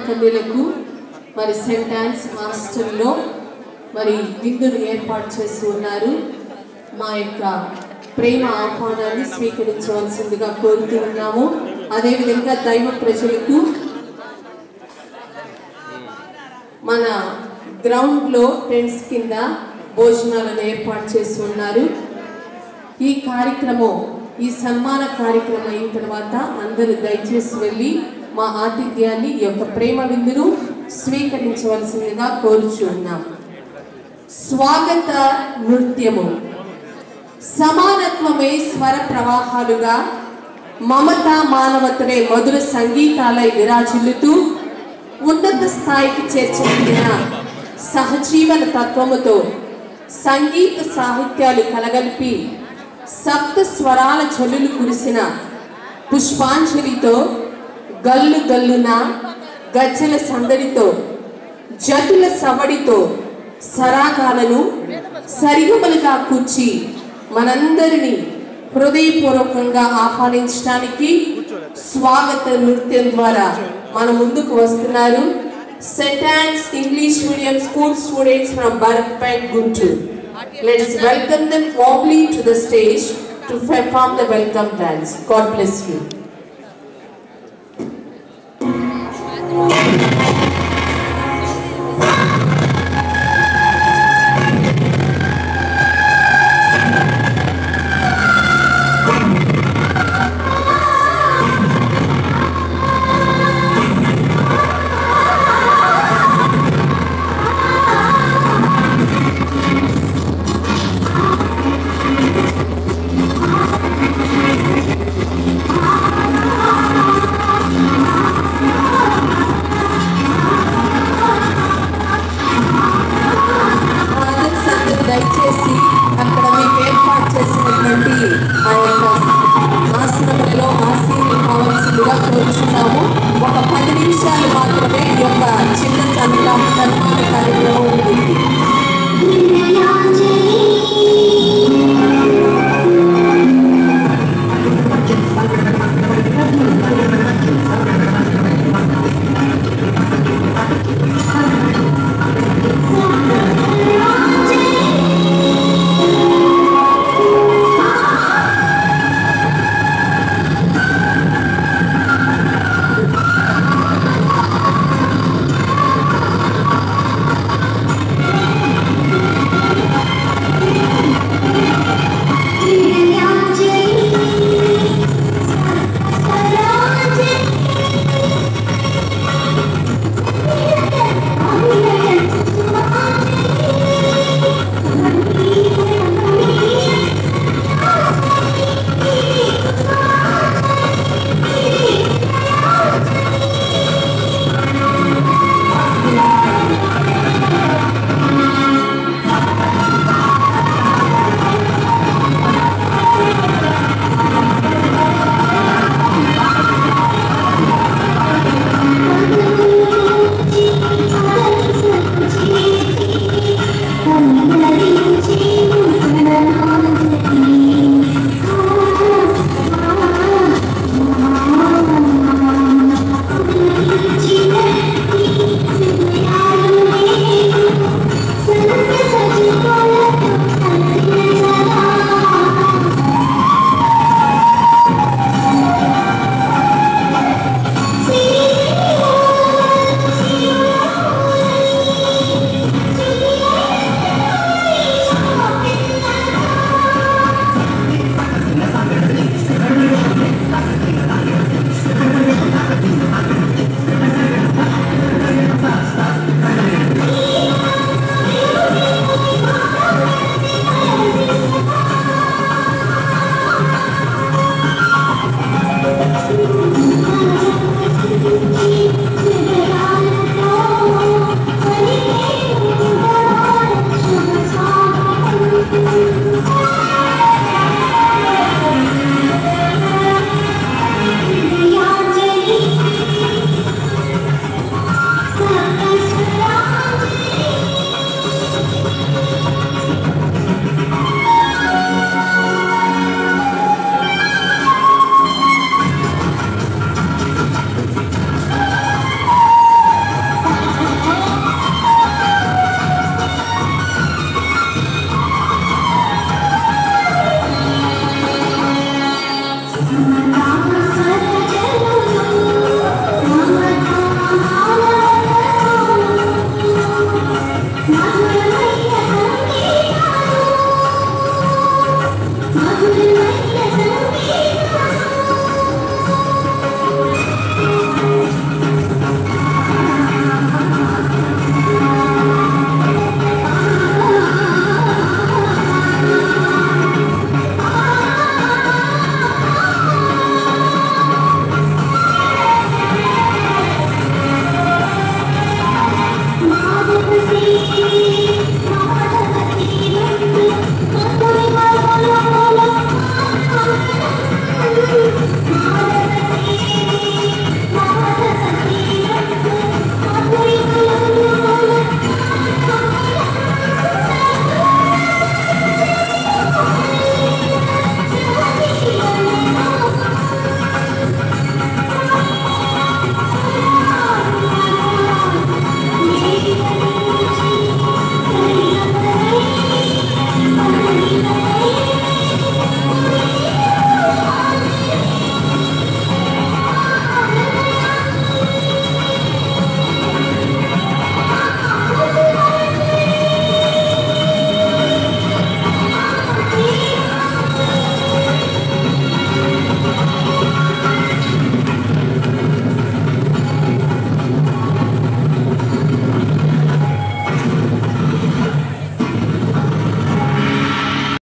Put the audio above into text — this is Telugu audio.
కన్యలకు మరి సెంట్ ఆన్స్ హాస్టల్లో మరి విందును ఏర్పాటు చేస్తూ ఉన్నారు మా యొక్క ప్రేమ ఆహ్వానాన్ని స్వీకరించవలసిందిగా కోరుతూ ఉన్నాము అదేవిధంగా దైవ ప్రజలకు మన గ్రౌండ్లో టెంట్స్ కింద భోజనాలను ఏర్పాటు చేసి ఉన్నారు ఈ కార్యక్రమం ఈ సన్మాన కార్యక్రమం అయిన తర్వాత అందరూ దయచేసి వెళ్ళి మా ఆతిథ్యాన్ని ఈ యొక్క ప్రేమ విందును స్వీకరించవలసిందిగా కోరుచు ఉన్నాం స్వాగత నృత్యము సమానత్వమే స్వర ప్రవాహాలుగా మమత మానవతనే మధుర సంగీతాలై విరాజిల్లుతూ ఉన్నత స్థాయికి చేర్చబడిన సహజీవన తత్వముతో సంగీత సాహిత్యాలు కలగలిపి సప్త స్వరాల చల్లులు కురిసిన పుష్పాంజలితో గల్లు గల్లున గజ్జల సందడితో జటుల సవడితో సరాగాలను సరిగమలుగా కూర్చి మనందరినీ హృదయపూర్వకంగా ఆహ్వానించడానికి స్వాగత నృత్యం ద్వారా మన ముందుకు వస్తున్నారు సెటాన్స్ English medium school students from బర్పేట్ Guntur Let us welcome them warmly to the stage to perform the welcome dance. God bless you.